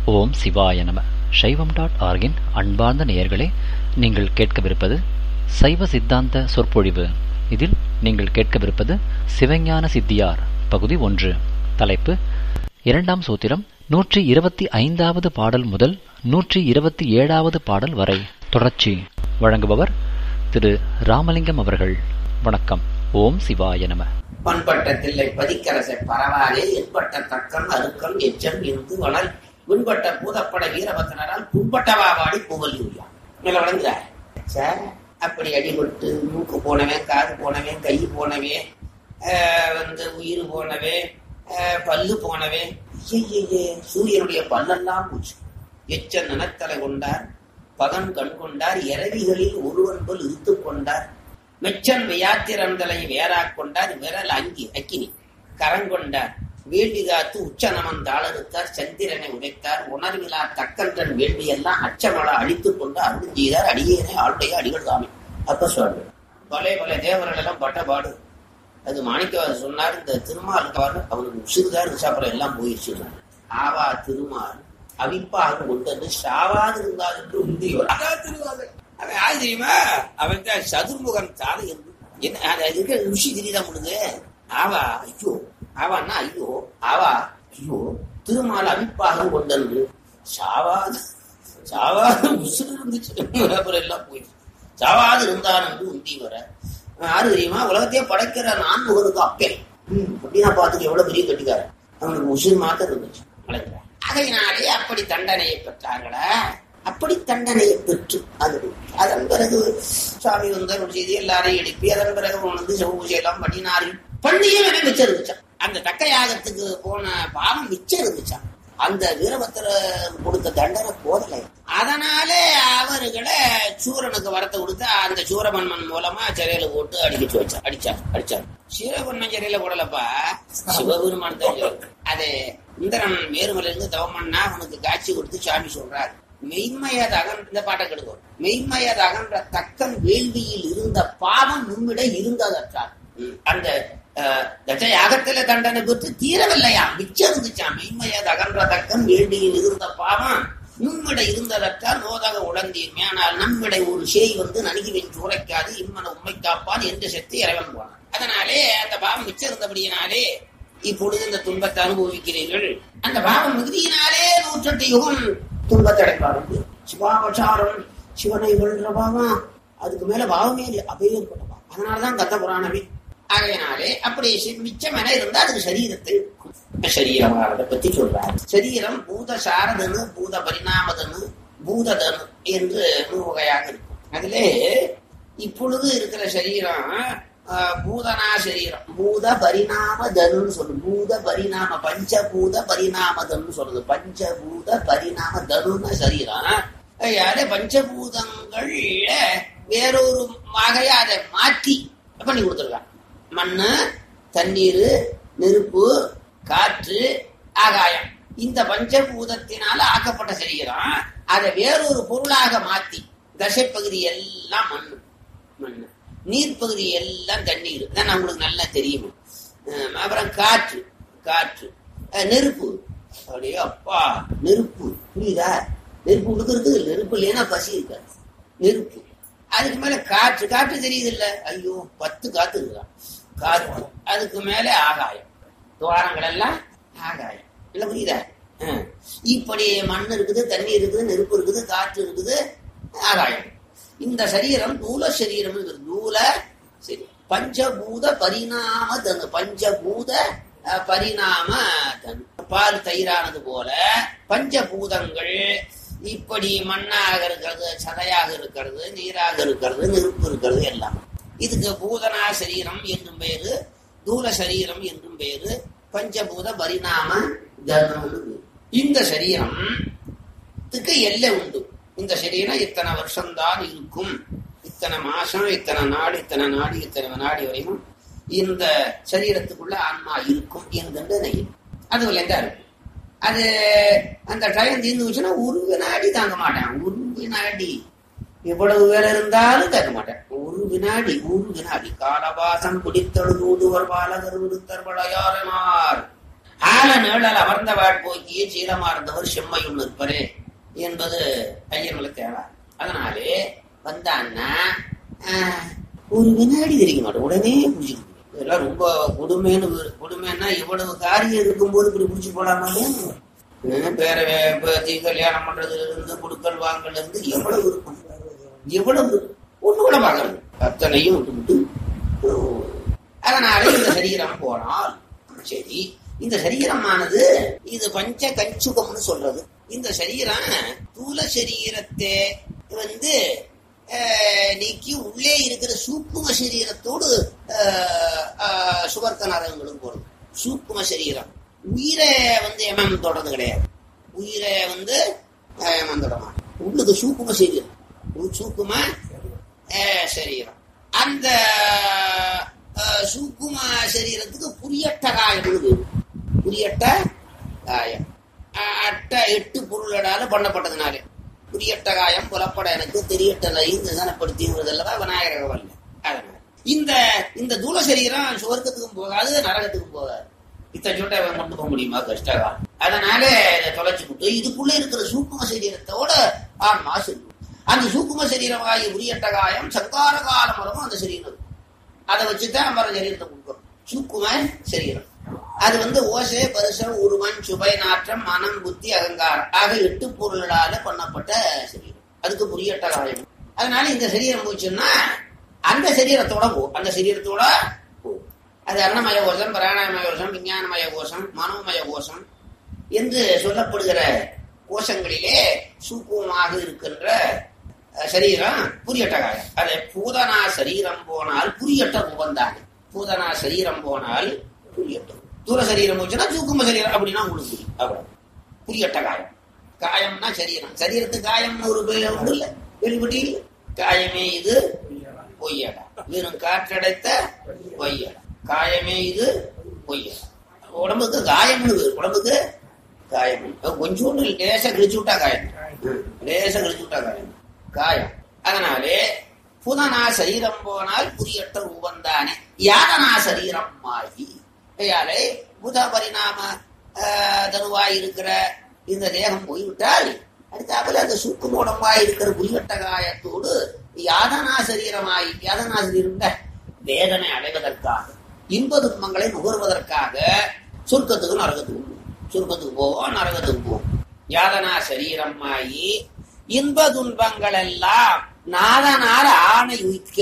ஓம் சிவாய நம சைவம் டாட் ஆர்கின் அன்பார்ந்த நேயர்களே நீங்கள் கேட்கவிருப்பது சைவ சித்தாந்த சொற்பொழிவு இதில் நீங்கள் கேட்கவிருப்பது சிவஞான சித்தியார் பகுதி ஒன்று தலைப்பு இரண்டாம் சூத்திரம் நூற்றி இருபத்தி ஐந்தாவது பாடல் முதல் நூற்றி இருபத்தி ஏழாவது பாடல் வரை தொடர்ச்சி வழங்குபவர் திரு ராமலிங்கம் அவர்கள் வணக்கம் ஓம் சிவாய நம பண்பட்ட தில்லை பதிக்கரசை பரவாலே எண்பட்ட தக்கம் அருக்கம் எச்சம் இருந்து வளர் விண்பட்ட பூதப்பட வீரபத்தினரால் புண்பட்ட வாவாடி புகழ் யூரியா மேல வழங்குறார் சார் அப்படி அடிபட்டு மூக்கு போனவன் காது போனவன் கை போனவன் ஆஹ் வந்து உயிர் போனவே ஆஹ் பல்லு போனவே ஐயையே, சூரியனுடைய பல்லெல்லாம் போச்சு எச்ச நினத்தலை கொண்டார் பகன் கண் கொண்டார் இரவிகளில் ஒருவன் போல் இருத்து கொண்டார் மெச்சன் வியாத்திரந்தலை வேறாக் கொண்டார் விரல் அங்கி அக்கினி கரங்கொண்டார் வேள்வி காத்து உச்சநமன் தாளறுத்தார் சந்திரனை உடைத்தார் உணர்விலா தக்கன்றன் வேள்வியெல்லாம் அச்சமள அழித்துக் கொண்டு அருள் செய்தார் அடியேனை ஆளுடைய அடிகள் தாமே அப்ப சுவாமி பலே பல தேவர்கள் எல்லாம் பட்ட பாடு அது மாணிக்கவாசர் சொன்னார் இந்த திருமாலுக்காரு அவனுக்கு உசிறுதான் சாப்பிட எல்லாம் போயிடுச்சு ஆவா திருமால் அவிப்பாக கொண்டு வந்து சாவாது இருந்தால் என்று உந்தியோர் அதான் திருவாரூர். அவன் யாரு தெரியுமா அவன் தான் சதுர்முகன் தாதை என்று என்ன அது அது இருக்கிற ருஷி தெரியுதா முழுது ஆவா ஐயோ ஆவான்னா ஐயோ ஆவா ஐயோ திருமால் அவிப்பாக கொண்டு வந்து சாவாது சாவாது உசுறு இருந்துச்சு அப்புறம் எல்லாம் போயிடுச்சு சாவாது இருந்தான் என்று உந்தி வர யாரு தெரியுமா உலகத்தையே படைக்கிற நான்முகனுக்கு அப்பே அப்படின்னா பார்த்துட்டு எவ்வளவு பெரிய கட்டிக்காரன் அவனுக்கு உசிர் மாத்திரம் இருந்துச்சு அழைக்கிறான் அதையினாலே அப்படி தண்டனையை பெற்றார்களா அப்படி தண்டனையை பெற்று அது அதன் பிறகு சுவாமி வந்து ஒரு செய்தி எல்லாரையும் எழுப்பி அதன் பிறகு உணர்ந்து சிவ பூஜை எல்லாம் பண்ணினார்கள் பண்ணியும் எனக்கு மிச்சம் இருந்துச்சான் அந்த தக்க யாகத்துக்கு போன பாவம் மிச்சம் இருந்துச்சான் அந்த வீரபத்திர கொடுத்த தண்டனை போதலை அதனாலே அவர்களை சூரனுக்கு வரத்தை கொடுத்து அந்த சூரமன்மன் மூலமா சிறையில போட்டு அடிக்கிட்டு வச்சார் அடிச்சார் அடிச்சார் சூரபன்மன் சிறையில போடலப்பா சிவபெருமான் தான் சொல்றாரு. அது இந்திரன் மேருமலிருந்து தவம் பண்ணா அவனுக்கு காட்சி கொடுத்து சாமி சொல்றார் மெய்மையத அகன்ற இந்த பாட்டை கெடுக்கும் மெய்மையத அகன்ற தக்கன் வேள்வியில் இருந்த பாவம் நம்மிட இருந்ததற்றார் ம். அந்த அஹ், தட்ச யாகத்தில தண்டனை பெற்று தீரவில்லையா மிச்சம் இருந்துச்சாம் மெய்மையத அகன்ற தக்கன் வேள்வியில் இருந்த பாவம் நம்மிட இருந்ததற்றால் நோதக உழந்தீர் ஆனால் நம்மிட ஒரு சேய் வந்து நணுகிவின் சூறைக்காது இம்மன உண்மை காப்பான் என்று செத்து இறைவன் போனான் அதனாலே அந்த பாவம் மிச்சம் இருந்தபடியினாலே இப்பொழுது இந்த துன்பத்தை அனுபவிக்கிறீர்கள் அந்த பாவம் மிகுதியினாலே நூற்றெட்டு யுகம் துன்பத்தை அடைப்பார்கள் சிவாபசாரம் சிவனை வெல்ற பாவம் அதுக்கு மேல பாவமே இல்லை அபேற்பட்ட பாவம் அதனாலதான் கத்த புராணமே ஆகையினாலே அப்படி சி- மிச்சம் என இருந்தா அதுக்கு சரீரத்தை சரீரமானதை பத்தி சொல்றாரு சரீரம் பூத சாரதனு பூத பரிணாமதனு பூததனு என்று மூணு வகையாக இருக்கும் அதிலே இப்பொழுது இருக்கிற சரீரம் ஆஹ், பூதனா சரீரம் பூத பரிணாம தனுன்னு சொல்லு பூத பரிணாம பஞ்சபூத பரிணாமதன்னு சொல்லுது பஞ்சபூத பரிணாம தனுன சரீரம் யாரு பஞ்சபூதங்கள் வேறொரு வகையை அதை மாற்றி பண்ணி கொடுத்துருக்காங்க மண்ணு தண்ணீர் நெருப்பு காற்று ஆகாயம் இந்த பஞ்சபூதத்தினால ஆக்கப்பட்ட சரீரம் அதை வேறொரு பொருளாக மாத்தி தசைப்பகுதி எல்லாம் மண்ணு மண்ணு நீர் பகுதி எல்லாம் தண்ணீர் தான் உங்களுக்கு நல்லா தெரியும் அஹ் அப்புறம் காற்று காற்று அஹ் நெருப்பு அப்படியே அப்பா நெருப்பு புரியுதா நெருப்பு கொடுக்கறது நெருப்பு இல்லைன்னா பசி இருக்காது நெருப்பு அதுக்கு மேல காற்று காற்று தெரியுது இல்ல ஐயோ பத்து காத்து இருக்கான் காற்று அதுக்கு மேல ஆகாயம் துவாரங்கள் எல்லாம் ஆகாயம் இல்ல புரியுதா ஆ. இப்படி மண் இருக்குது தண்ணி இருக்குது நெருப்பு இருக்குது காற்று இருக்குது ஆகாயம் இந்த சரீரம் தூல சரீரம் இருக்குது. தூல சரி பஞ்சபூத பரிணாம தனு பஞ்சபூத அஹ், பரிணாம தனு பால் தயிரானது போல பஞ்சபூதங்கள் இப்படி மண்ணாக இருக்கிறது சதையாக இருக்கிறது நீராக இருக்கிறது நெருப்பு இருக்கிறது எல்லாம் இதுக்கு பூதனா சரீரம் என்றும் பேரு தூல சரீரம் என்றும் பேரு பஞ்சபூத பரிணாம தனம்னு பேரு. இந்த சரீரம் இதுக்கு எல்லை உண்டு இந்த சரீரம் இத்தனை வருஷம்தான் இருக்கும் இத்தனை மாசம் இத்தனை நாடு இத்தனை நாடு இத்தனை வினாடி வரையும் இந்த சரீரத்துக்குள்ள ஆன்மா இருக்கும் என்கின்ற நிலை அது விளையாண்டா இருக்கும் அது அந்த டயம் தீர்ந்து வச்சுன்னா ஒரு வினாடி தாங்க மாட்டேன் ஒரு வினாடி எவ்வளவு வேலை இருந்தாலும் கேட்க மாட்டேன் ஒரு வினாடி ஒரு வினாடி காலவாசம் பிடித்தழுதூதுவர் பாலகர் விடுத்தர் வளையாரனார் ஆல நிழல் அமர்ந்தவாள் போக்கிய சீலமார்ந்தவர் செம்மையுள் நிற்பரே என்பது ஐயர்களுக்கு தேவை அதனாலே வந்தான்னா ஆஹ், ஒரு வினாடி தெரிய மாட்டோம் உடனே புடிச்சிருக்கு இதெல்லாம் ரொம்ப கொடுமைன்னு கொடுமைன்னா இவ்வளவு காரியம் இருக்கும்போது இப்படி புடிச்சு போலாமா ஹம், பேர வே- பேத்தி கல்யாணம் பண்றதுல இருந்து குடுக்கல் வாங்கல இருந்து எவ்வளவு இருக்கும் எவ்வளவு இருக்கும்? ஒண்ணு கூட பார்க்கறது அத்தனையும் விட்டு விட்டு அதனால இந்த சரீரம் போனால் சரி இந்த சரீரமானது இது பஞ்ச கஞ்சுகம்னு சொல்றது இந்த சரீரம் தூல சரீரத்தை வந்து அஹ், நீக்கி உள்ளே இருக்கிற சூக்கும சரீரத்தோடு அஹ், அஹ், சுவர்க்க நரகங்களும் போறது சூக்கும சரீரம் உயிரை வந்து எமம் தொடர்ந்து கிடையாது உயிரை வந்து அஹ், எமம் தொடரும் உள்ளது சூக்கும சரீரம் உள் சூக்கும அஹ், சரீரம் அந்த அஹ், சூக்கும சரீரத்துக்கு புரியட்ட காயம் இருக்கு. புரியட்ட காயம் அஹ், அட்ட எட்டு பொருளடால பண்ணப்பட்டதுனாலே புரியட்ட காயம் புலப்பட எனக்கு தெரியட்டலையும் நிதனப்படுத்திங்கிறதல்லவா விநாயகர் வரல அதனால இந்த இந்த தூள சரீரம் சுவர்க்கத்துக்கும் போகாது நரகத்துக்கும் போகாது இத்த சொட்டை அவன் கொண்டு போக முடியுமா கஷ்டகா அதனால இதை தொலைச்சு விட்டு இதுக்குள்ள இருக்கிற சூக்கும சரீரத்தோட ஆன்மா செல்லும் அந்த சூக்கும சரீரமாகி உரியட்ட காயம் சங்கார காலம் வரவும் அந்த சரீரம் இருக்கும். அதை வச்சுதான் நம்ம சரீரத்தை கொடுக்கும் சூக்கும சரீரம் அது வந்து ஓசை பரிசம் உருவன் சுபை நாற்றம் மனம் புத்தி அகங்காரம் ஆக எட்டு பொருளால பண்ணப்பட்ட சரீரம் அதுக்கு புரியட்ட காயம் அதனால இந்த சரீரம் போச்சுன்னா அந்த சரீரத்தோட போ அந்த சரீரத்தோட போ அது அன்னமய கோஷம் பிராணாயமய கோஷம் விஞ்ஞானமய கோஷம் மனோமய கோஷம் என்று சொல்லப்படுகிற கோஷங்களிலே சூக்குமமாக இருக்கின்ற அஹ், சரீரம் புரியட்ட காயம் அது பூதனா சரீரம் போனால் புரியட்ட முகந்தானே பூதனா சரீரம் போனால் புரியட்டும் தூர சரீரம் போச்சுன்னா சூக்கும சரீரம் அப்படின்னா உங்களுக்கு புரியும் அவ்வளவு புரியட்ட காயம் காயம்னா சரீரம் சரீரத்துக்கு காயம்னு ஒரு பேர் உண்டு இல்ல வெளிப்பட்டி காயமே இது பொய்யடா வெறும் காற்றடைத்த பொய்யடா காயமே இது பொய்யடா உடம்புக்கு காயம்னு பேர் உடம்புக்கு காயம் கொஞ்சோண்டு லேசா கிழிச்சு விட்டா காயம் ம், லேசா கிழிச்சு விட்டா காயம் காயம் அதனாலே புதனா சரீரம் போனால் புரியட்ட ரூபந்தானே யாதனா சரீரம் ஆகி கையாலே புத பரிணாம ஆஹ், தருவாய் இருக்கிற இந்த தேகம் போய்விட்டால் அடுத்தாப்புல அந்த சூக்குமோடமாய் இருக்கிற புரியட்ட காயத்தோடு யாதனா சரீரமாய் யாதனா சரீரம் வேதனை அடைவதற்காக இன்ப துன்பங்களை நுகர்வதற்காக சொர்க்கத்துக்கு நரகத்துக்கு போகும். சொர்க்கத்துக்கு போவோம் நரகத்துக்கு போவோம் யாதனா சரீரம் ஆகி இன்ப துன்பங்கள் எல்லாம் நாதனார் ஆணை உயிக்க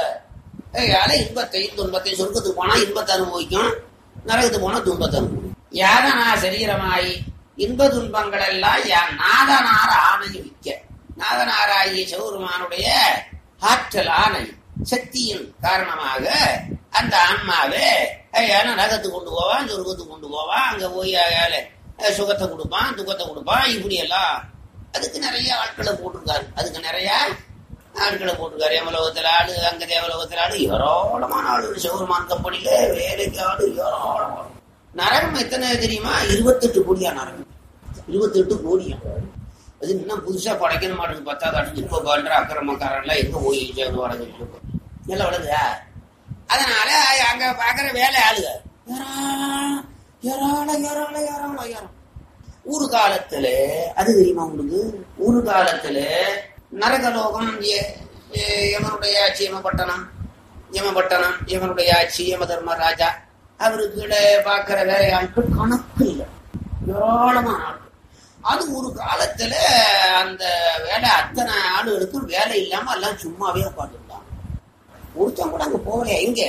அதனால இன்பத்தையும் துன்பத்தையும் சொர்க்கத்துக்கு போனா இன்பத்தை அனுபவிக்கும் நரகத்துக்கு போனா துன்பத்தை அனுபவிக்கும் யாதனா சரீரமாயி இன்ப துன்பங்கள் எல்லாம் யா- நாதனார் ஆணை விக்க நாதனாராகிய சிவபெருமானுடைய ஆற்றல் ஆணை சக்தியின் காரணமாக அந்த ஆன்மாவே அயால நரகத்துக்கு கொண்டு போவான் சொர்க்கத்துக்கு கொண்டு போவான் அங்க போய் அயால அஹ், சுகத்தை கொடுப்பான் துக்கத்தை கொடுப்பான் இப்படி எல்லாம் அதுக்கு நிறைய ஆட்களை போட்டிருக்காரு அதுக்கு நிறைய ஆட்களை போட்டிருக்காரு எமலோகத்தில் ஆளு அங்க தேவலோகத்தில் ஆளு ஏராளமான ஆளு சிவபெருமான் கம்பெனியில வேலைக்கு ஆளு ஏராளமான நரகம் எத்தனை தெரியுமா இருபத்தெட்டு கோடியா நரகம் இருபத்தெட்டு கோடியா அது இன்னும் புதுசா படைக்கணும் மாட்டேங்குது பத்தா காட்டு இப்ப பண்ற அக்கிரமக்காரன் எல்லாம் எங்க போய் சேர்ந்து வளர்ந்துட்டு இருக்கோம் எல்லாம் வளருதா அதனால அங்க பாக்குற வேலை ஆளுக ஏராளம், ஏராளம் ஏராளம் ஏராளம் ஏராளம் ஒரு காலத்துல அது தெரியுமா உங்களுக்கு ஒரு காலத்துல நரகலோகம் எ- எ- யமனுடைய ஆட்சி யமபட்டணம் யமபட்டணம் யமனுடைய ஆட்சி யம தர்மராஜா அவருக்கு கீழே பார்க்கிற வேலை ஆட்கள் கணக்கு இல்லை ஏராளமான ஆட்கள் அது ஒரு காலத்துல அந்த வேலை அத்தனை ஆளுகளுக்கும் வேலை இல்லாம எல்லாம் சும்மாவே உட்காந்துருந்தாங்க ஒருத்தன் கூட அங்க போகலையா எங்க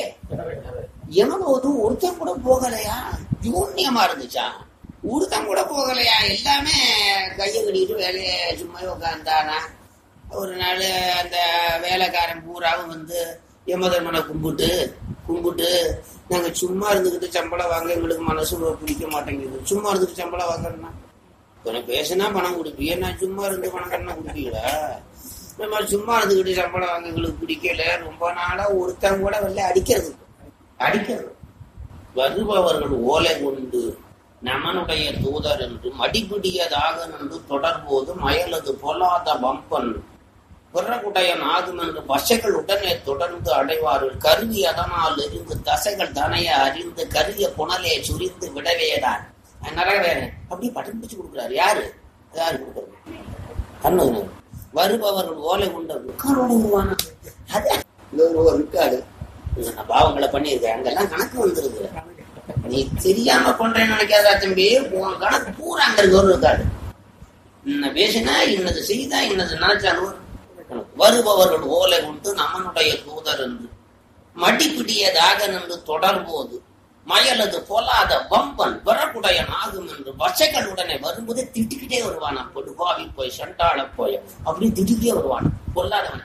எமனோதும் ஒருத்தன் கூட போகலையா யூன்யமா இருந்துச்சா ஒருத்தன் கூட போகலையா எல்லாமே கையை கட்டிட்டு வேலையை சும்மா உட்காந்தானா ஒரு நாள் அந்த வேலைக்காரன் பூராவும் வந்து யமதர்மனை கும்பிட்டு கும்பிட்டு நாங்க சும்மா இருந்துகிட்டு சம்பளம் வாங்க எங்களுக்கு மனசு பிடிக்க மாட்டேங்குது சும்மா இருந்துட்டு சம்பளம் வாங்கணும்னா உனக்கு பேசினா பணம் கொடுப்பீங்க நான் சும்மா இருந்து பணம் கண்ணா கொடுப்பீங்களா இந்த மாதிரி சும்மா இருந்துகிட்டு சம்பளம் வாங்க எங்களுக்கு பிடிக்கல ரொம்ப நாளா ஒருத்தன் கூட வெளில அடிக்கிறது அடிக்கிறது வருபவர்கள் ஓலை கொண்டு நமனுடைய தூதர் என்று மடிபிடியதாக நின்று தொடர்போது மயலது பொல்லாத வம்பன் பிறகுடையன் ஆகும் என்று பசைகள் உடனே தொடர்ந்து அடைவார்கள் கருவி அதனால் இருந்து தசைகள் தனைய அறிந்து கரிய புனலே சுரிந்து விடவேதான் நரக வேதனை அப்படியே பட்டம் பிடிச்சு கொடுக்குறாரு யாரு யாரு கொடுக்குறது கண்ணு வருபவர்கள் ஓலை உண்ட உட்காரோட வருவானா அது இந்த ஒரு ஒரு இருக்காது நான் பாவங்களை பண்ணியிருக்கேன் அங்கெல்லாம் கணக்கு வந்துருது நீ தெரியாம பண்றேன்னு நினைக்காதா தம்பி உன் கணக்கு பூரா அங்க இருக்க ஒரு இருக்காது இன்ன பேசினா இன்னது செய்தா இன்னது நினைச்சாலும் வருபவர்கள் ஓலை உண்டு நம்மனுடைய தூதர் என்று மடிப்பிடியதாக நின்று தொடர்போது மயலது பொல்லாத வம்பன் வரக்குடைய நாகும் என்று வசைகளுடனே வரும்போதே திட்டிக்கிட்டே வருவான் கொடுவாவி போய் சண்டாள போய் அப்படி திட்டிக்கிட்டே வருவான் பொல்லாதவன்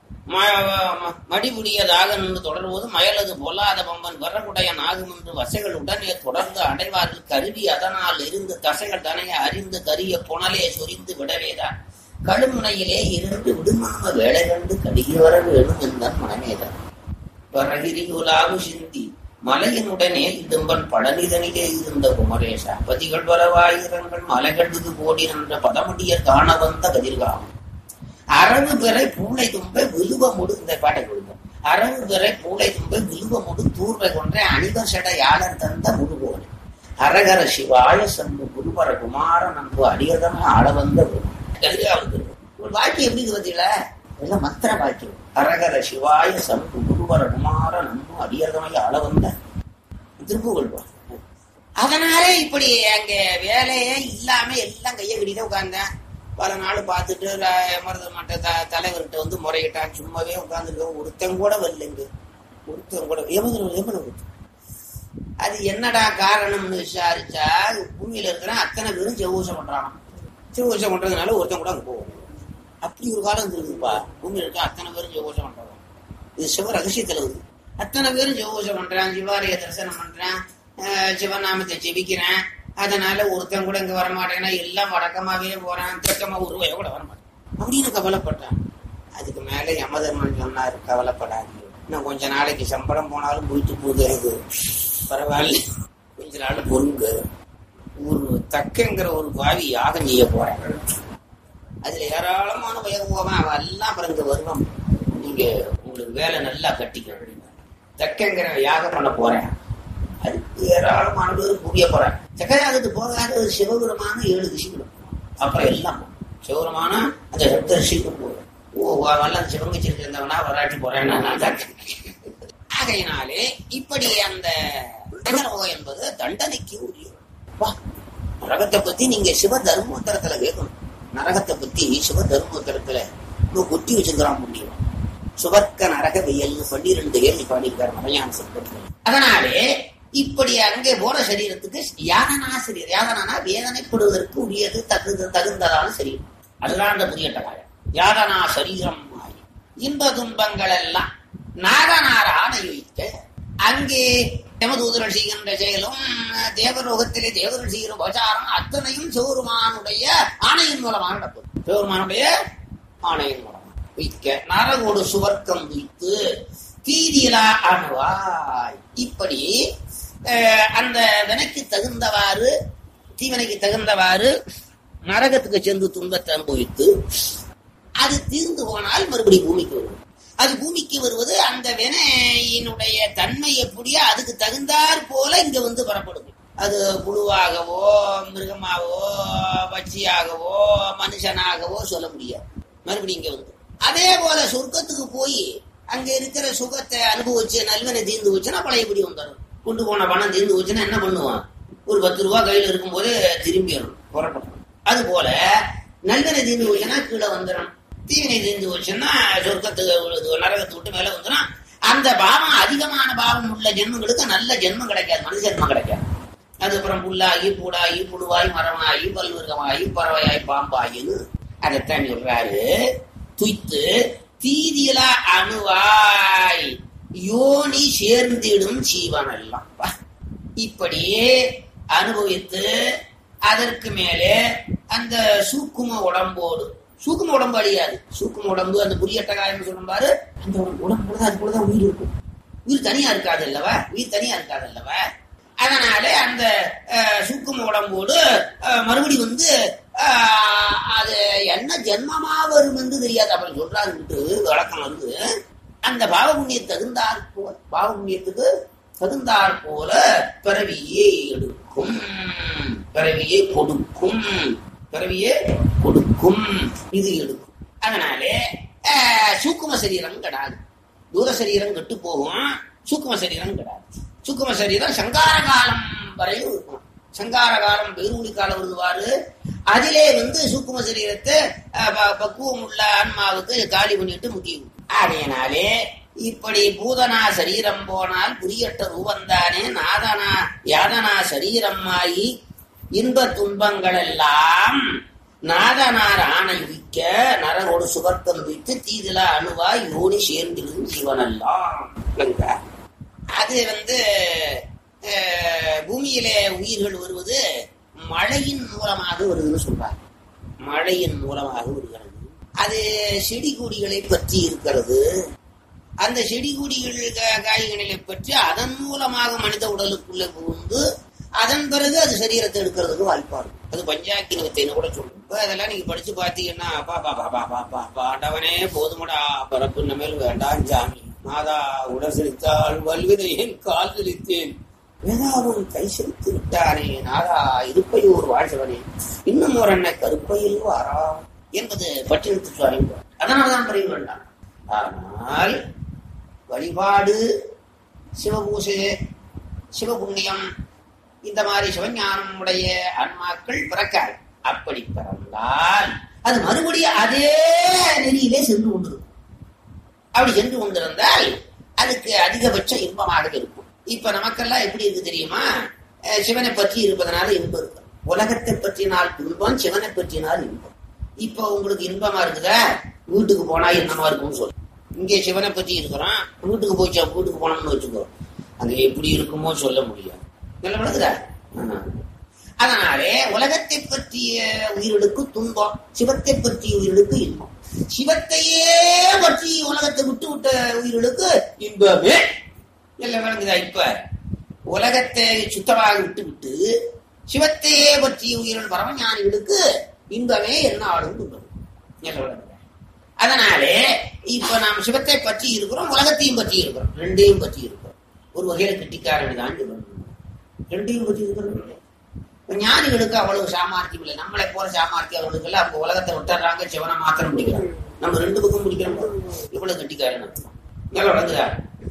மடிபுடியதாக நின்று தொடர்போது மயலது பொல்லாத பம்பன் வரக்குடைய நாகும் என்று வசைகள் உடனே தொடர்ந்து அடைவார்கள் கருவி அதனால் இருந்து தசைகள் தனைய அறிந்து கரிய புனலே சொரிந்து விடவேதான் கழுமுனையிலே இருந்து விடுமான வேலை கண்டு கடுகி வர வேணும் என்றான் மனமேதான் பரகிரியுலாவு சிந்தி மலையினுடனே இடும்பன் பழனிதனிலே இருந்த குமரேசா பதிகள் வரவாயிரங்கள் மலைகள் இது போடி என்ற பதமுடிய காண வந்த கதிர்காமம் அரவு பிறை பூளை தும்பை விழுவ முடு இந்த பாட்டை கொடுங்க அரவு பிறை பூளை தும்பை விழுவ முடு தூர்வை கொன்ற அணிவர் சட யாழர் தந்த முழுவோடு அரகர சிவாய சம்பு குருபர குமார நம்பு அடியதன ஆள வந்த கதிராவது ஒரு வாக்கியம் எப்படி பார்த்தீங்களா இதெல்லாம் மத்திர வாக்கியம் அரகர சிவாய சம்பு குருவர குமார நம்பு அடியதமைய ஆள வந்த திருப்புகழ் அதனாலே இப்படி அங்க வேலையே இல்லாம எல்லாம் கையை கட்டிட்டு உட்கார்ந்தேன் பல நாள் பார்த்துட்டு மருத மட்ட த தலைவர்கிட்ட வந்து முறையிட்டான் சும்மாவே உட்காந்துருக்க ஒருத்தன் கூட வரலைங்க ஒருத்தன் கூட எவ்வளவு எவ்வளவு அது என்னடா காரணம்னு விசாரிச்சா பூமியில இருக்கிற அத்தனை பேரும் செவ்வூசம் பண்றான் செவ்வூசம் பண்றதுனால ஒருத்தன் கூட அங்க போவோம் அப்படி ஒரு காலம் இருந்திருக்குப்பா பூமியில இருக்க அத்தனை பேரும் செவ்வூசம் பண்றாங்க இது சிவ ரகசியத்துல இருக்கு அத்தனை பேரும் செவ்வூசம் பண்றான் சிவாலய தரிசனம் பண்றான் சிவநாமத்தை ஜெபிக்கிறேன் அதனால ஒருத்தன் கூட இங்க வரமாட்டேன்னா எல்லாம் வடக்கமாவே போறான் தெற்கமா ஒரு ரூபாய கூட வரமாட்டேன் அப்படின்னு கவலைப்பட்டான் அதுக்கு மேல யமதர்மன் சொன்னாரு கவலைப்படாது இன்னும் கொஞ்ச நாளைக்கு சம்பளம் போனாலும் போயிட்டு போகுது எனக்கு பரவாயில்ல கொஞ்ச நாள் பொருங்க ஒரு தக்கங்கிற ஒரு பாவி யாகம் செய்ய போறேன் அதுல ஏராளமான உயரம் போவேன் அவன் எல்லாம் அப்புறம் இங்க வருவான் நீங்க உங்களுக்கு வேலை நல்லா கட்டிக்கணும் தக்கங்கிற யாகம் பண்ண போறேன் அதுக்கு ஏராளமான பேர் புரிய போறேன் சக்கராகத்து போகாத ஒரு சிவபுரமான ஏழு ரிஷிகளும் அப்புறம் எல்லாம் சிவபுரமான அந்த சப்த ரிஷிக்கும் போறேன் ஓ நல்லா சிவங்கச்சி இருந்தவனா வராட்டி போறேன் நான் ஆகையினாலே இப்படி அந்த நகரம் என்பது தண்டனைக்கு உரிய நரகத்தை பத்தி நீங்க சிவ தர்மோத்தரத்துல கேட்கணும் நரகத்தை பத்தி சிவ தர்மோத்தரத்துல குட்டி வச்சிருக்கிறான் முடியும் சுவர்க்க நரக வெயல்னு பன்னிரெண்டு ஏழு பாடியிருக்காரு மலையான சிற்பத்தில் அதனாலே இப்படி அங்கே போற சரீரத்துக்கு யாதனா சரீரம் யாதனா வேதனைப்படுவதற்கு உரியது தகுந்த தகுந்ததான சரீரம் அதுதான் அந்த புரியட்ட காயம் யாதனா சரீரம் இன்ப துன்பங்கள் எல்லாம் நாதனார் ஆணையுவிக்க அங்கே தேவதூதர்கள் செய்கின்ற செயலும் தேவலோகத்திலே தேவர்கள் செய்கிற உபச்சாரம் அத்தனையும் சிவருமானுடைய ஆணையின் மூலமாக நடக்கும் சிவருமானுடைய ஆணையின் மூலம் வைக்க நரகோடு சுவர்க்கம் வைத்து தீதியிலா அணுவாய் இப்படி அந்த வினைக்கு தகுந்தவாறு தீவனைக்கு தகுந்தவாறு நரகத்துக்கு சென்று துன்பத்தை அனுபவித்து அது தீர்ந்து போனால் மறுபடியும் பூமிக்கு வரும் அது பூமிக்கு வருவது அந்த வினையினுடைய தன்மை எப்படியோ அதுக்கு தகுந்தாற் போல இங்க வந்து வரப்படுது அது புழுவாகவோ மிருகமாகவோ பட்சியாகவோ மனுஷனாகவோ சொல்ல முடியாது மறுபடியும் இங்க வந்து அதே போல சொர்க்கத்துக்கு போய் அங்க இருக்கிற சுகத்தை அனுபவிச்சு நல்வனை தீர்ந்து வச்சுன்னா பழையபடி வந்துடும் கொண்டு போன பணம் தீர்ந்து வச்சுன்னா என்ன பண்ணுவான் ஒரு பத்து ரூபா கையில இருக்கும்போது திரும்பி வரும் புறப்படும் அது போல நல்வனை தீர்ந்து வச்சுன்னா கீழே வந்துடும் தீவினை தீர்ந்து வச்சுன்னா சொர்க்கத்துக்கு நரகத்தை விட்டு மேல வந்துடும் அந்த பாவம் அதிகமான பாவம் உள்ள ஜென்மங்களுக்கு நல்ல ஜென்மம் கிடைக்காது மனித ஜென்மம் கிடைக்காது அதுக்கப்புறம் புல்லாகி பூடாகி புழுவாய் மரமாகி பல்விருகமாகி பறவையாய் பாம்பாயின்னு அதைத்தான் சொல்றாரு துய்த்து தீதியில அணுவாய் யோனி சேர்ந்திடும் சீவன் எல்லாம் இப்படியே அனுபவித்து அதற்கு மேலே அந்த சூக்கும உடம்போடு சூக்கும உடம்பு அழியாது சூக்கும உடம்பு அந்த புரியட்ட காயம் சொல்லும்பாரு அந்த உடம்பு அது போலதான் உயிர் இருக்கும் உயிர் தனியா இருக்காது அல்லவா உயிர் தனியா இருக்காது அல்லவா அதனால அந்த சூக்கும உடம்போடு மறுபடி வந்து அது என்ன ஜென்மமா வரும் என்று தெரியாது அப்புறம் சொல்றாருன்ட்டு வழக்கம் வந்து அந்த பாவ புண்ணியம் தகுந்தாற் போல பாவ புண்ணியத்துக்கு தகுந்தாற் போல பிறவியே எடுக்கும் பிறவியை கொடுக்கும் பிறவியை கொடுக்கும் இது எடுக்கும் அதனாலே ஆஹ், சூக்கும சரீரம் கிடாது தூர சரீரம் கெட்டு போகும் சூக்கும சரீரம் கிடாது சூக்கும சரீரம் சங்கார காலம் வரையும் இருக்கும் சங்கார காலம் பெருமுடி காலம் வருவாரு அதிலே வந்து சூக்கும சரீரத்தை ஆஹ், ப- பக்குவம் உள்ள ஆன்மாவுக்கு காலி பண்ணிட்டு முக்கியம் அதனாலே இப்படி பூதனா சரீரம் போனால் புரியட்ட ரூபந்தானே நாதனா யாதனா சரீரம் ஆகி இன்ப துன்பங்கள் எல்லாம் நாதனார் ஆணை விக்க நரகோடு சுகர்த்தம் வைத்து தீதில அணுவாய் யோனி சேர்ந்திடும் சிவனெல்லாம் விளங்குதா? அது வந்து அஹ், பூமியிலே உயிர்கள் வருவது மழையின் மூலமாக வருதுன்னு சொல்றாங்க மழையின் மூலமாக வருகிறது அது செடி கொடிகளை பற்றி இருக்கிறது அந்த செடி கொடிகள் கா- காய்கனிகளை பற்றி அதன் மூலமாக மனித உடலுக்குள்ளே புகுந்து அதன் பிறகு அது சரீரத்தை எடுக்கிறதுக்கு வாய்ப்பா இருக்கும் அது பஞ்சாக்கினி வித்தைன்னு கூட சொல்லும் இப்ப அதெல்லாம் நீங்க படிச்சு பார்த்தீங்கன்னா பா பா பா பா பா பா பா ஆண்டவனே போதுமடா பரப்பு மேல் வேண்டாம் சாமி மாதா உடல் செலுத்தால் வல்விதையேன் கால் செலுத்தேன் வேதாவும் கை செலுத்தி விட்டானே நாதா இருப்பையூர் வாழ்ந்தவனே இன்னும் ஒரு அண்ணன் கருப்பையில் வாரா என்பது பட்டினத்து சுவாமி அதனால்தான் பிறகு வேண்டாம் ஆனால் வழிபாடு சிவபூசை சிவபுண்ணியம் இந்த மாதிரி சிவஞானம் உடைய ஆன்மாக்கள் பிறக்காது அப்படி பிறந்தால் அது மறுபடியும் அதே நெறியிலே சென்று கொண்டிருக்கும் அப்படி சென்று கொண்டிருந்தால் அதுக்கு அதிகபட்ச இன்பமாக இருக்கும் இப்ப நமக்கெல்லாம் எப்படி இருக்கு தெரியுமா அஹ் சிவனை பற்றி இருப்பதனால இன்பம் இருக்கு உலகத்தை பற்றினால் இன்பம் சிவனை பற்றினால் இன்பம் இப்ப உங்களுக்கு இன்பமா இருக்குதா வீட்டுக்கு போனா என்னமா இருக்கும்னு சொல்லு இங்கே சிவனை பற்றி இருக்கிறோம் வீட்டுக்கு போச்சா வீட்டுக்கு போனோம்னு வச்சுக்கோ அங்க எப்படி இருக்குமோ சொல்ல முடியாது நல்ல விளக்குதா ஆ. அதனாலே உலகத்தை பற்றிய உயிர்களுக்கு துன்பம் சிவத்தை பற்றிய உயிர்களுக்கு இன்பம் சிவத்தையே பற்றி உலகத்தை விட்டு விட்ட உயிர்களுக்கு இன்பமே எல்லாம் விளங்குதா இப்ப உலகத்தை சுத்தமாக விட்டு விட்டு சிவத்தையே பற்றிய உயிர்கள் பரமஞானிகளுக்கு இன்பமே என்ன ஆடும் துன்பம் எல்லாம் விளங்குதா அதனாலே இப்ப நாம் சிவத்தை பற்றி இருக்கிறோம் உலகத்தையும் பற்றி இருக்கிறோம் ரெண்டையும் பற்றி இருக்கிறோம் ஒரு வகையில கிட்டிக்காரன் தான் சொல்லணும் ரெண்டையும் பற்றி இருக்கிறோம் இப்ப ஞானிகளுக்கு அவ்வளவு சாமர்த்தியம் இல்லை நம்மளை போல சாமர்த்தியம் அவர்களுக்கு எல்லாம் அவங்க உலகத்தை விட்டுறாங்க சிவனை மாத்திரம் பிடிக்கிறாங்க நம்ம ரெண்டு பக்கம் பிடிக்கிறோம் இவ்வளவு கட்டிக்காரன் அர்த்தம். நல்லா வளர்ந்துதா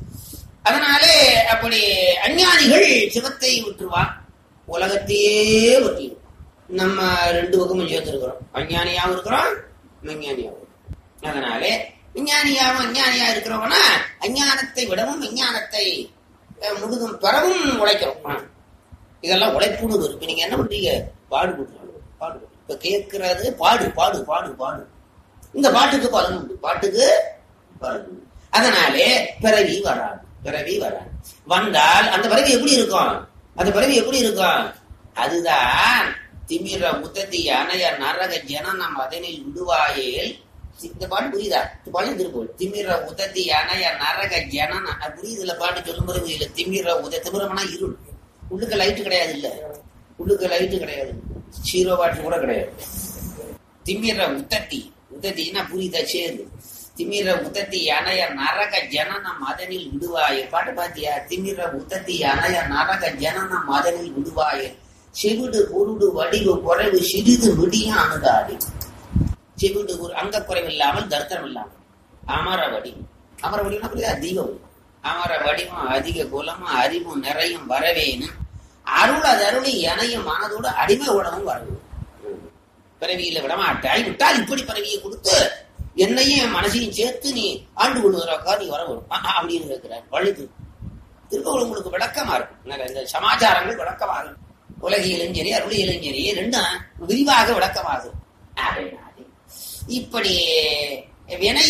அதனாலே அப்படி அஞ்ஞானிகள் சிவத்தை விட்டுருவான் உலகத்தையே பற்றி நம்ம ரெண்டு பக்கமும் சேர்த்திருக்கிறோம் அஞ்ஞானியாவும் இருக்கிறோம் விஞ்ஞானியாவும் இருக்கிறோம். அதனாலே விஞ்ஞானியாவும் அஞ்ஞானியா இருக்கிறவனா அஞ்ஞானத்தை விடவும் விஞ்ஞானத்தை அஹ், முழுதும் பெறவும் உழைக்கிறோம் ஆ. இதெல்லாம் உழைப்புன்னு வரும் இப்ப நீங்க என்ன பண்றீங்க பாடுபடுறாங்க பாடு இப்ப கேட்கறது பாடு பாடு பாடு பாடு இந்த பாட்டுக்கு பலன் உண்டு பாட்டுக்கு பலன் உண்டு அதனாலே பிறவி வராது பிறவி வராது வந்தால் அந்த பிறவி எப்படி இருக்கும் அந்த பிறவி எப்படி இருக்கும் அதுதான் திமிர முத்தத்தி அணைய நரக ஜனனம் அதனில் விடுவாயேல் இந்த பாட்டு புரியுதா இந்த பாட்டு திருப்பூர் திமிர உதத்தி அணைய நரக ஜனன அது புரியுதுல பாட்டு சொல்லும் பிறகு இல்ல திமிர உத திமிரம்னா இருள் உள்ளுக்கு லைட்டு கிடையாது இல்ல உள்ளுக்கு லைட்டு கிடையாது ஜீரோ வாட்டு கூட கிடையாது திமிர உத்தத்தி உத்தத்தின்னா புரியுதா சேரு திமிர உத்தத்தி அணைய நரக ஜனனம் அதனில் விடுவாய பாட்டு பாத்தியா திமிர உத்தத்தி அணைய நரக ஜனனம் அதனில் விடுவாய செவிடு பொருடு வடிவு குறைவு சிறிது விடிய அணுகாடி செவிடு ஒரு அங்க குறைவு இல்லாமல் தர்த்தம் இல்லாமல் அமர வடிவம் அமர வடிவம்னா புரியுதா அதிக வடிவம் அமர வடிவம் அதிக குலமும் அறிவும் நிறையும் வரவேனும் அருள் அது அருளி எனையும் மனதோடு அடிமை உடனும் வரணும் பிறவியில விடமாட்டாய் விட்டால் இப்படி பிறவியை கொடுத்து என்னையும் என் மனசையும் சேர்த்து நீ ஆண்டு கொள்வதற்கா நீ வர வரும் ஆஹா, அப்படின்னு இருக்கிறார் வழுது திரும்ப உங்களுக்கு விளக்கமா இருக்கும் நல்ல இந்த சமாச்சாரங்கள் விளக்கமா இருக்கும் உலகியலும் சரி அருளியலும் சரி ரெண்டும் விரிவாக விளக்கமாகும் ஆகையினாலே இப்படி வினை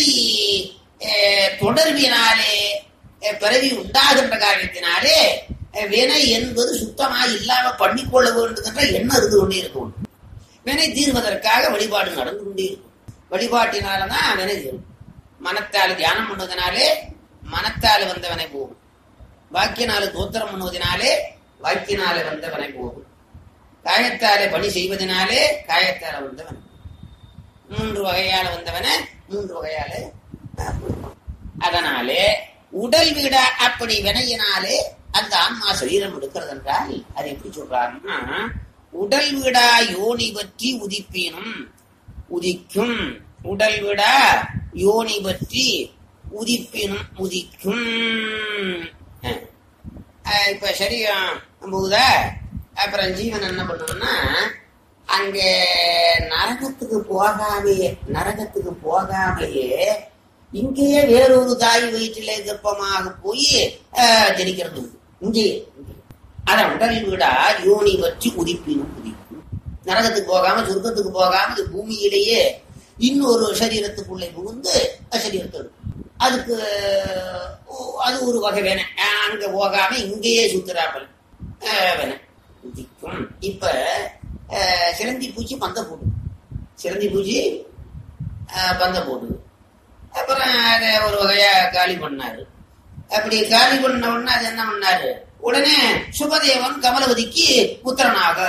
அஹ், தொடர்பினாலே அஹ், பிறவி உண்டாகின்ற காரணத்தினாலே அஹ், வினை என்பது சுத்தமாக இல்லாம பண்ணிக்கொள்ள வேண்டும் என்ற எண்ணம் இருந்து கொண்டே இருக்கும் வினை தீர்வதற்காக வழிபாடு நடந்து கொண்டே இருக்கும் வழிபாட்டினாலதான் வினை தீரும் மனத்தால் தியானம் பண்ணுவதனாலே மனத்தால் வந்தவனை போகும் வாக்கியனால தோத்திரம் பண்ணுவதனாலே வாக்கியனால வந்தவனை போகும் காயத்தாலே பணி செய்வதனாலே காயத்தால வந்தவன் மூன்று வகையால வந்தவன மூன்று வகையால அஹ், போகும். அதனாலே உடல் விட அப்படி வினையினாலே அந்த ஆன்மா சரீரம் எடுக்கிறது என்றால் அது எப்படி சொல்றாருன்னா உடல் விடா யோனி பற்றி உதிப்பினும் உதிக்கும் உடல் விடா யோனி பற்றி உதிப்பினும் உதிக்கும் அஹ். அஹ் இப்ப சரியா போகுதா அப்புறம் ஜீவன் என்ன பண்ணும்னா அங்க நரகத்துக்கு போகாமையே நரகத்துக்கு போகாமையே இங்கேயே வேறொரு தாய் வயிற்றிலே கர்ப்பமாக போய் அஹ், ஜனிக்கிறது உண்டு. இங்கேயே அதான் உடல் விடா யோனி பற்றி உதிப்பினும் உதிக்கும் நரகத்துக்கு போகாம சொர்க்கத்துக்கு போகாம இது பூமியிலேயே இன்னொரு சரீரத்துக்குள்ளே புகுந்து சரீரத்தை எடுக்கும். அதுக்கு ஓ, அது ஒரு வகை வேணும் அஹ், அங்க போகாம இங்கேயே சுத்துறாப்பல் வேணும் உதிக்கும் இப்ப அஹ், சிலந்தி பூச்சி பந்த போடுது சிலந்தி பூச்சி அஹ், பந்த போடுது அப்புறம் அதை ஒரு வகையா காலி பண்ணாரு அப்படி காலி பண்ண உடனே அது என்ன பண்ணாரு உடனே சுபதேவன் கமலவதிக்கு புத்திரனாக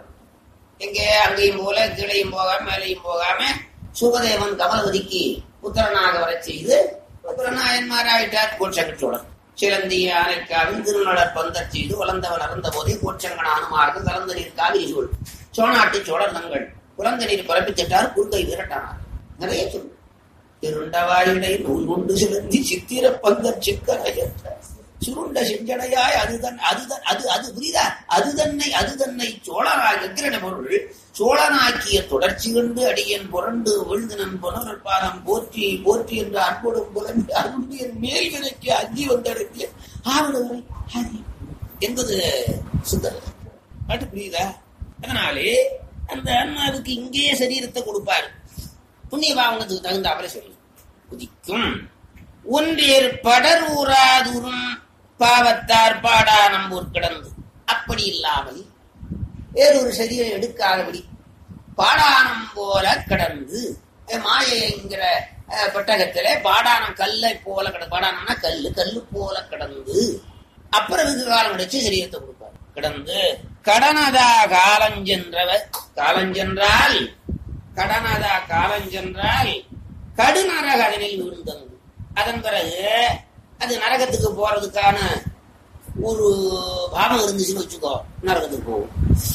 எங்கே அங்கேயும் போல கீழையும் போகாம மேலையும் போகாம சுபதேவன் கமலவதிக்கு புத்திரனாக வர செய்து புத்திரநாயன்மாராயிட்டார் கோட்சங்கச்சோழன் சிலந்தி ஆனைக்காவில் திருநளர் பந்தர் செய்து வளர்ந்தவன் அறந்த போதே கோட்சங்கன் ஆனுமாக கலந்த நீர் காவிரி சூழ் சோனாட்டு சோழர் தங்கள் குழந்த நீர் பரப்பித்திட்டார் குறுக்கை விரட்டானார் நிறைய சொல்லு இருண்டவாயிடை நூல் கொண்டு சிலந்தி சித்திர பந்தர் சிக்கரையற்ற சுருண்ட செஞ்சடையாய் அதுதன் அதுதன் அது அது புரியுதா அது தன்னை அது தன்னை சோழனாக என்கிற பொருள் சோழனாக்கிய தொடர்ச்சி கண்டு அடியன் புரண்டு விழுந்தனன் புனரல் பாதம் போற்றி போற்றி என்று அன்போடும் புலந்து அருந்திய மேல் விலைக்கு அஞ்சி வந்தடக்கிய ஆவணவரை ஹரி என்பது சுந்தர் பாட்டு புரியுதா அதனாலே அந்த ஆன்மாவுக்கு இங்கேயே சரீரத்தை கொடுப்பாரு புண்ணிய பாவனத்துக்கு தகுந்தாப்புல சொல்லி உதிக்கும் ஒன்றேர் படரூராதுரும் பாவத்தார் பாடா நம்பூர் கிடந்து அப்படி இல்லாமல் வேறொரு சரீரம் எடுக்காதபடி பாடானம் போல கிடந்து அஹ் மாயை என்கிற அஹ், பெட்டகத்திலே பாடானம் கல்லை போல கிட பாடானம்னா கல்லு கல்லு போல கிடந்து அப்புறம் வெகு காலம் கிடைச்சு சரீரத்தை கொடுப்பார் கிடந்து கடனதா காலஞ்சென்றவர் காலஞ்சென்றால் கடனதா காலஞ்சென்றால் கடுநரக அதனில் விழுந்தது அதன் பிறகு அது நரகத்துக்கு போறதுக்கான ஒரு பாவம் இருந்துச்சுன்னு வச்சுக்கோ நரகத்துக்கு போகும்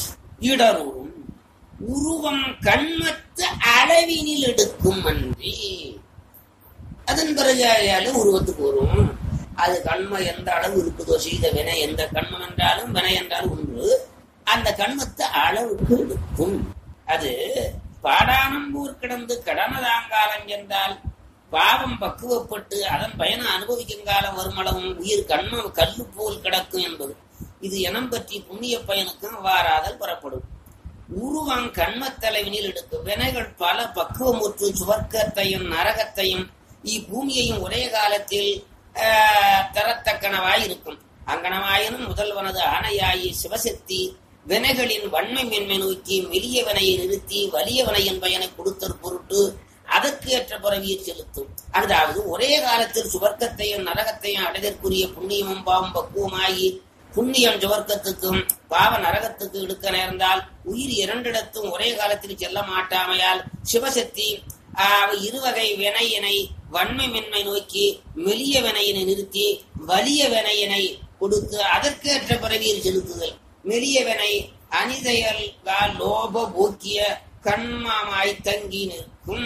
இடரும் உருவம் கண்மத்து அளவினில் எடுக்கும் அன்றி அதன் பிறகு அயால உருவத்துக்கு வரும் அது கண்ம எந்த அளவு இருக்குதோ செய்த வினை எந்த கண்மம் என்றாலும் வினை என்றாலும் ஒன்று அந்த கண்மத்தை அளவுக்கு எடுக்கும் அது பாடானம்பூர் கிடந்து கடனதாங்காலம் என்றால் பாவம் பக்குவப்பட்டு அதன் பயனை அனுபவிக்கும் காலம் வருமளவும் உயிர் கண்ம கல்லு போல் கிடக்கும் என்பது இது இனம் பற்றி புண்ணிய பயனுக்கும் வாராதல் பெறப்படும் உருவம் கண்மத்தலைவினில் எடுக்கும் வினைகள் பல பக்குவமுற்று சுவர்க்கத்தையும் நரகத்தையும் இப்பூமியையும் ஒரே காலத்தில் ஆஹ், தரத்தக்கனவாய் இருக்கும் அங்கனவாயினும் முதல்வனது ஆணையாயி சிவசக்தி வினைகளின் வன்மை மென்மை நோக்கி மெலிய வினையை நிறுத்தி வலிய வினையின் பயனை கொடுத்தற் பொருட்டு அதற்கு ஏற்ற பிறவியை செலுத்தும் அதாவது ஒரே காலத்தில் சுவர்க்கத்தையும் நரகத்தையும் அடைதற்குரிய புண்ணியமும் பாவம் பக்குவமாகி புண்ணியம் சுவர்க்கத்துக்கும் பாவ நரகத்துக்கு எடுக்க நேர்ந்தால் உயிர் இரண்டிடத்தும் ஒரே காலத்தில் செல்ல மாட்டாமையால் சிவசக்தி ஆஹ், இருவகை வினையினை வன்மை மென்மை நோக்கி மெலிய வினையினை நிறுத்தி வலிய வினையினை கொடுத்து அதற்கேற்ற பிறவியில் செலுத்துதல் மெலிய வினை அனிதையல் லோப போக்கிய கண்மாமாய் தங்கி நிற்கும்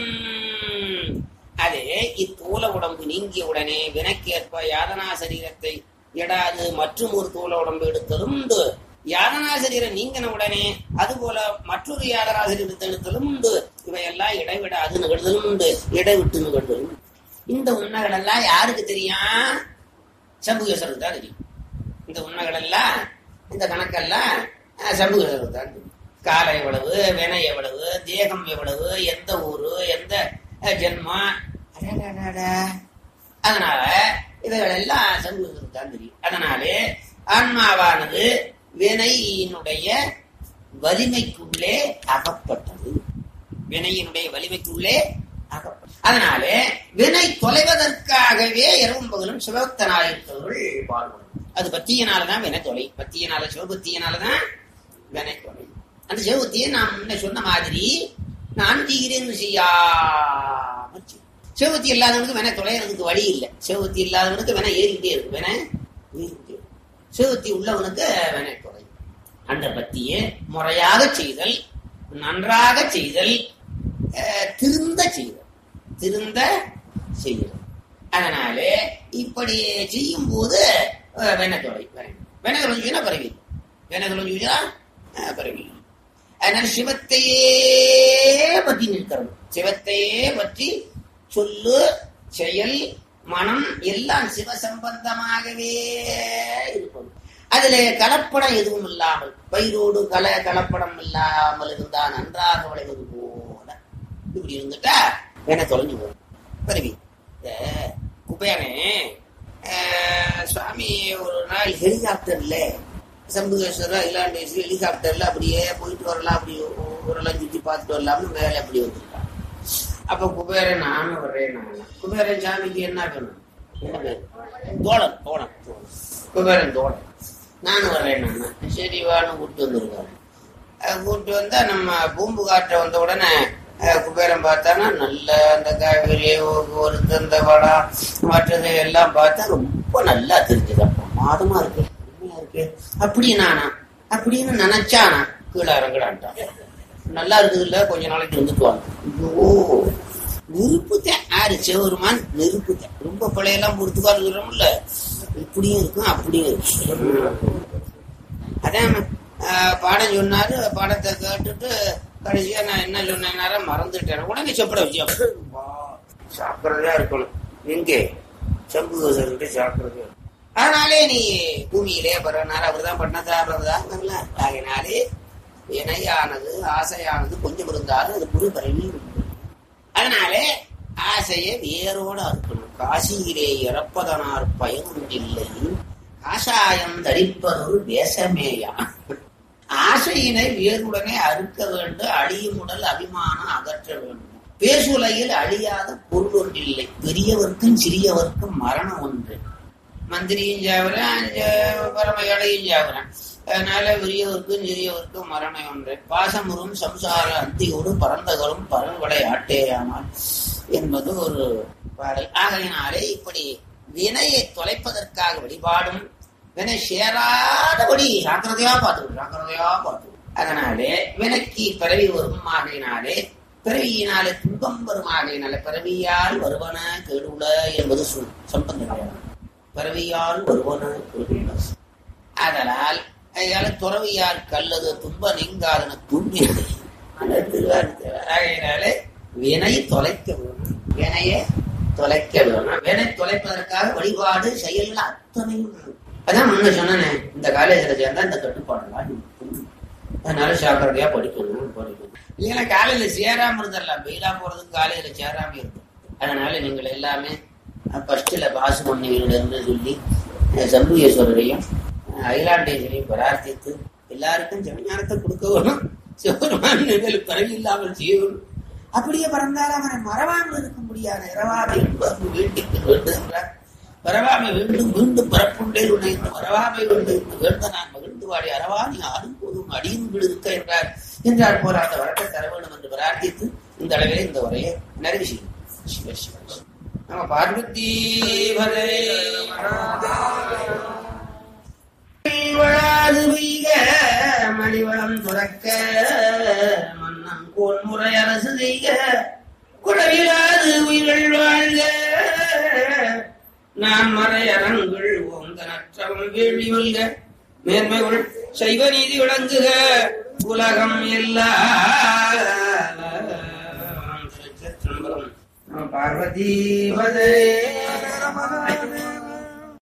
அதே இத்தூல உடம்பு நீங்கிய உடனே வினைக்கேற்ப யாதனா சரீரத்தை எடாது மற்றும் ஒரு தூல உடம்பு எடுத்ததும் உண்டு யாதனா சரீரம் நீங்கின உடனே அதுபோல மற்றொரு யாதனா சரீரத்தை எடுத்தலும் உண்டு இவையெல்லாம் இடைவிடாது நிகழ்தலும் உண்டு இடைவிட்டு நிகழ்தலும் உண்டு. இந்த உண்மைகள் எல்லாம் யாருக்கு தெரியும் சம்புகேஸ்வருக்கு தான் தெரியும் இந்த உண்மைகள் எல்லாம் இந்த கணக்கெல்லாம் அஹ், சம்புகேஸ்வருக்கு தான் தெரியும் காலம் எவ்வளவு வினை எவ்வளவு தேகம் எவ்வளவு எந்த ஊரு எந்த அஹ், ஜென்மம் அடடடடா. அதனால இவைகள் எல்லாம் சம்புகேஸ்வருக்கு தான் தெரியும் அதனாலே ஆன்மாவானது வினையினுடைய வலிமைக்குள்ளே அகப்பட்டது வினையினுடைய வலிமைக்குள்ளே அகப்பட்டது அதனாலே வினை தொலைவதற்காகவே இரவும் பகலும் சிவபக்தனாயிருப்பவர்கள் பாடுபடும் அது பத்தியனாலதான் வினை தொலை பத்தியனால சிவபக்தியனாலதான் வினை தொலை அந்த சிவபக்தியை நான் முன்ன சொன்ன மாதிரி நான் தீகிறேன்னு செய்யாம செய். சிவபக்தி இல்லாதவனுக்கு வினை தொலைகிறதுக்கு வழி இல்லை சிவபக்தி இல்லாதவனுக்கு வினை ஏறிக்கிட்டே இருக்கும் வினை ஏறிக்கிட்டே இருக்கும். சிவபக்தி உள்ளவனுக்கு வினை தொலை அந்த பத்தியை முறையாக செய்தல் நன்றாக செய்தல் அஹ், திருந்த செய்தல் திருந்த செய்தல் அதனாலே இப்படி செய்யும் போது வெனத்தொலை வெனதொலைஞ்சுனா பரவி வெனதொலைஞ்சுனா பரவி அதனால சிவத்தையே பற்றி நிற்கிறது சிவத்தையே பற்றி சொல்லு செயல் மனம் எல்லாம் சிவ சம்பந்தமாகவே இருப்பது அதுல கலப்படம் எதுவும் இல்லாமல் பயிரோடு கல கலப்படம் இல்லாமல் இருந்தா நன்றாக விளைவது போல இப்படி இருந்துட்டா வேணா தொலைஞ்சு போகும் பிறவி இந்த குபேரனே ஆஹ், சுவாமி ஒரு நாள் ஹெலிகாப்டர்ல சம்புகேஸ்வரர் இலாண்டேஸ்வரி ஹெலிகாப்டர்ல அப்படியே போயிட்டு வரலாம் அப்படி ஊரெல்லாம் சுற்றி பார்த்துட்டு வரலாம்னு மேலே அப்படி வந்திருக்கான் அப்ப குபேரன் நானும் வர்றேன் நான் குபேரன் சாமிக்கு என்ன வேணும் என்ன பேர் தோழன் தோழன் குபேரன் தோழன் நானும் வர்றேன் நான் சரி வான்னு கூப்பிட்டு வந்திருக்காரு அஹ் கூப்பிட்டு வந்தா நம்ம பூம்பு காற்ற வந்த உடனே அஹ் குபேரன் பார்த்தானா நல்ல அந்த காய்கறி ஒரு தந்த வடம் மற்றது எல்லாம் பார்த்தா ரொம்ப நல்லா தெரிஞ்சுது பிரமாதமா இருக்கு உண்மையா இருக்கு அப்படி நானா அப்படின்னு நினைச்சானா கீழே இறங்கலான்ட்டான் நல்லா இருக்குது இல்ல கொஞ்ச நாளைக்கு இருந்துக்குவாங்க ஐயோ நெருப்புத்தேன் ஆறு சிவருமான் நெருப்புத்தேன் ரொம்ப பழையெல்லாம் பொறுத்துக்கால் இருக்கிறோம்ல இப்படியும் இருக்கும் அப்படியும் இருக்கும் அதான் ஆஹ், பாடம் சொன்னாரு பாடத்தை கேட்டுட்டு கடைசியா நான் என்ன சொன்னேன்னார மறந்துட்டேன் உடனே செப்பட வச்சு சாப்பிட்றதா இருக்கணும் எங்கே சம்புகோசர்கிட்ட சாப்பிட்றது அதனாலே நீ பூமியிலே பரவனார் அவர் தான் பண்ணதாடுறதா ஆகினாலே வினையானது ஆசையானது கொஞ்சம் இருந்தாலும் அது புது பரவி இருக்கும். அதனாலே ஆசையை வேரோட அறுக்கணும் காசியிலே இறப்பதனார் பயனும் இல்லை காஷாயம் தரிப்பதொரு வேஷமேயா ஆசையினை வேருடனே அறுக்க வேண்டும் அழியும் உடல் அபிமானம் அகற்ற வேண்டும் பேசுலையில் அழியாத பொருள் ஒன்றில்லை பெரியவர்க்கும் சிறியவர்க்கும் மரணம் ஒன்று மந்திரியும் சாவுறான் ஜ- பரம ஏழையும் சாவுறான் அதனால பெரியவர்க்கும் சிறியவர்க்கும் மரணம் ஒன்று பாசமுறும் சம்சார அந்தியோடு பறந்தகரும் பரல்களை ஆட்டேயானால் என்பது ஒரு பாடல் ஆகையினாலே இப்படி வினையை தொலைப்பதற்காக வழிபாடும் வினை சேராதபடி ஜாக்கிரதையா பார்த்துக்கணும் ஜாக்கிரதையா பார்த்துக்கணும் அதனாலே வினைக்கு பிறவி வரும் ஆகையினாலே பிறவியினாலே துன்பம் வரும் ஆகையினாலே பிறவியால் வருவன கெடுல என்பது சொல் சம்பந்தம் பிறவியால் வருவன கெடுல அதனால் அதனால துறவியார் கல்லது துன்ப நீங்காதன துன்பினது ஆகையினாலே வினை தொலைக்க வேணும் வினையை தொலைக்க வேணும் வினை தொலைப்பதற்காக வழிபாடு செயல்கள் அத்தனையும் வேணும். அதான் முன்ன சொன்னேனே இந்த காலேஜ்ல சேர்ந்தா இந்த கட்டுப்பாடெல்லாம் இருக்கும். அதனால ஜாக்கிரதையா படிக்கணும் படிக்கணும் இல்லைன்னா காலையில சேராம இருந்துடலாம் வெயிலா போறதுக்கு காலையில சேராம இருக்கும் அதனால நீங்கள் எல்லாமே ஃபர்ஸ்ட்ல பாசு பண்ணீங்கன்னு இருந்து சொல்லி அஹ், சம்புகேஸ்வரரையும் அஹ், அகிலாண்டேஸ்வரையும் பிரார்த்தித்து எல்லாருக்கும் ஜனஞானத்தை கொடுக்க வேணும் சிவபெருமான் நிழல் பரவி இல்லாமல் செய்யணும் அப்படியே பறந்தால் அவனை மறவாமல் இருக்க முடியாது இரவாமை என்பது வேண்டிக்கு வேண்டுகின்றார் பரவாமை வேண்டும் மீண்டும் பரப்புண்டே உன்னை இந்த பரவாமை வேண்டும் என்று வேண்ட நான் மகிழ்ந்து வாடி அறவா நீ ஆடும் போதும் அடியும் இருக்க என்றார் என்றார் போல அந்த வழக்கை தர வேண்டும் என்று பிரார்த்தித்து இந்த அளவிலே இந்த உரையை நிறைவு செய்யும் சிவ சிவ சிவ. நம்ம பார்வதி பதே வளாது வீக மணிவளம் துறக்க மன்னன் கோன் முறை அரசு செய்க குடவிலாது உயிர்கள் வாழ்க நான் மறையரங்கள் ஓந்த நற்றவன் வேள்வி வல்க மேன்மைகள் சைவ நீதி விளங்குக உலகம் எல்லாம் பார்வதி பதே